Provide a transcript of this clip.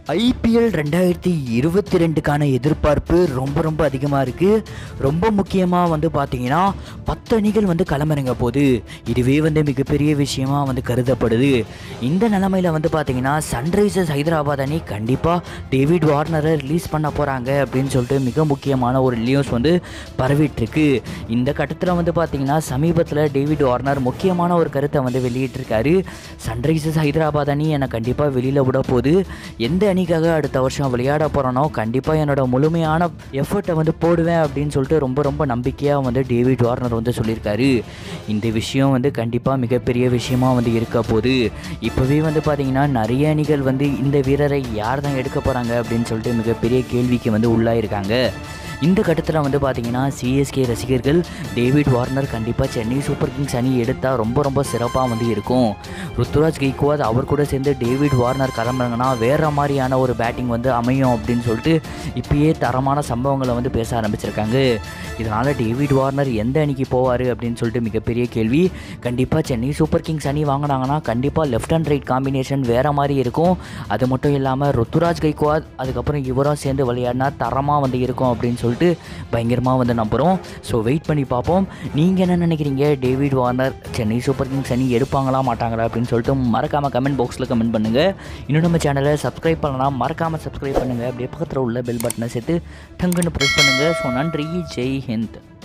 IPL ரெண்டாயிரத்தி இருபத்தி ரெண்டுக்கான எதிர்பார்ப்பு ரொம்ப ரொம்ப அதிகமாக இருக்குது ரொம்ப முக்கியமாக வந்து பார்த்தீங்கன்னா பத்து அணிகள் வந்து களமிறங்க போகுது இதுவே வந்து மிகப்பெரிய விஷயமா வந்து கருதப்படுது இந்த நிலமையில் வந்து பார்த்தீங்கன்னா சன்ரைசர்ஸ் ஹைதராபாத் அணி கண்டிப்பாக டேவிட் வார்னரை ரிலீஸ் பண்ண போகிறாங்க அப்படின்னு சொல்லிட்டு மிக முக்கியமான ஒரு நியூஸ் வந்து பரவிட்டுருக்கு இந்த கட்டத்தில் வந்து பார்த்தீங்கன்னா சமீபத்தில் டேவிட் வார்னர் முக்கியமான ஒரு கருத்தை வந்து வெளியிட்டிருக்காரு சன்ரைசர்ஸ் ஹைதராபாத் அணி என்னை கண்டிப்பாக வெளியில் விட போகுது எந்த அணிக்காக அடுத்த வருஷம் விளையாட போகிறனோ கண்டிப்பாக என்னோட முழுமையான எஃபர்ட்டை வந்து போடுவேன் அப்படின்னு சொல்லிட்டு ரொம்ப ரொம்ப நம்பிக்கையாக வந்து டேவிட் வார்னர் வந்து சொல்லியிருக்காரு இந்த விஷயம் வந்து கண்டிப்பாக மிகப்பெரிய விஷயமா வந்து இருக்க போகுது இப்போவே வந்து பார்த்தீங்கன்னா நிறைய அணிகள் வந்து இந்த வீரரை யார் தான் எடுக்க போகிறாங்க அப்படின்னு சொல்லிட்டு மிகப்பெரிய கேள்விக்கு வந்து உள்ளாயிருக்காங்க இந்த கட்டத்தில் வந்து பார்த்தீங்கன்னா சிஎஸ்கே ரசிகர்கள் டேவிட் வார்னர் கண்டிப்பாக சென்னை சூப்பர் கிங்ஸ் அணி எடுத்தால் ரொம்ப ரொம்ப சிறப்பாக வந்து இருக்கும் ருத்துராஜ் கெய்க்வாத் அவர் கூட சேர்ந்து டேவிட் வார்னர் கிளம்புறாங்கன்னா வேறு மாதிரியான ஒரு பேட்டிங் வந்து அமையும் அப்படின்னு சொல்லிட்டு இப்பயே தரமான சம்பவங்களை வந்து பேச ஆரம்பிச்சிருக்காங்க இதனால் டேவிட் வார்னர் எந்த அணிக்கு போவார் அப்படின்னு சொல்லிட்டு மிகப்பெரிய கேள்வி கண்டிப்பாக சென்னை சூப்பர் கிங்ஸ் அணி வாங்கினாங்கன்னா கண்டிப்பாக லெஃப்ட் அண்ட் ரைட் காம்பினேஷன் வேறு மாதிரி இருக்கும் அது மட்டும் இல்லாமல் ருத்துராஜ் கைக்வாத் அதுக்கப்புறம் இவரும் சேர்ந்து விளையாடினா தரமாக வந்து இருக்கும் அப்படின்னு சொல்லிட்டு பயங்கரமாக வந்து நம்புகிறோம் ஸோ வெயிட் பண்ணி பார்ப்போம் நீங்கள் என்ன நினைக்கிறீங்க David Warner Chennai Super Kings அணி எடுப்பாங்களா மாட்டாங்களா அப்படின்னு சொல்லிட்டு மறக்காமல் கமெண்ட் பாக்ஸில் கமெண்ட் பண்ணுங்கள் இன்னும் நம்ம சேனலை சப்ஸ்கிரைப் பண்ணலாம் மறக்காமல் சப்ஸ்கிரைப் பண்ணுங்கள் அப்படியே பக்கத்தில் உள்ள பெல் பட்டனை சேர்த்து டங்குன்னு ப்ரெஸ் பண்ணுங்கள் ஸோ நன்றி ஜெய் ஹிந்த்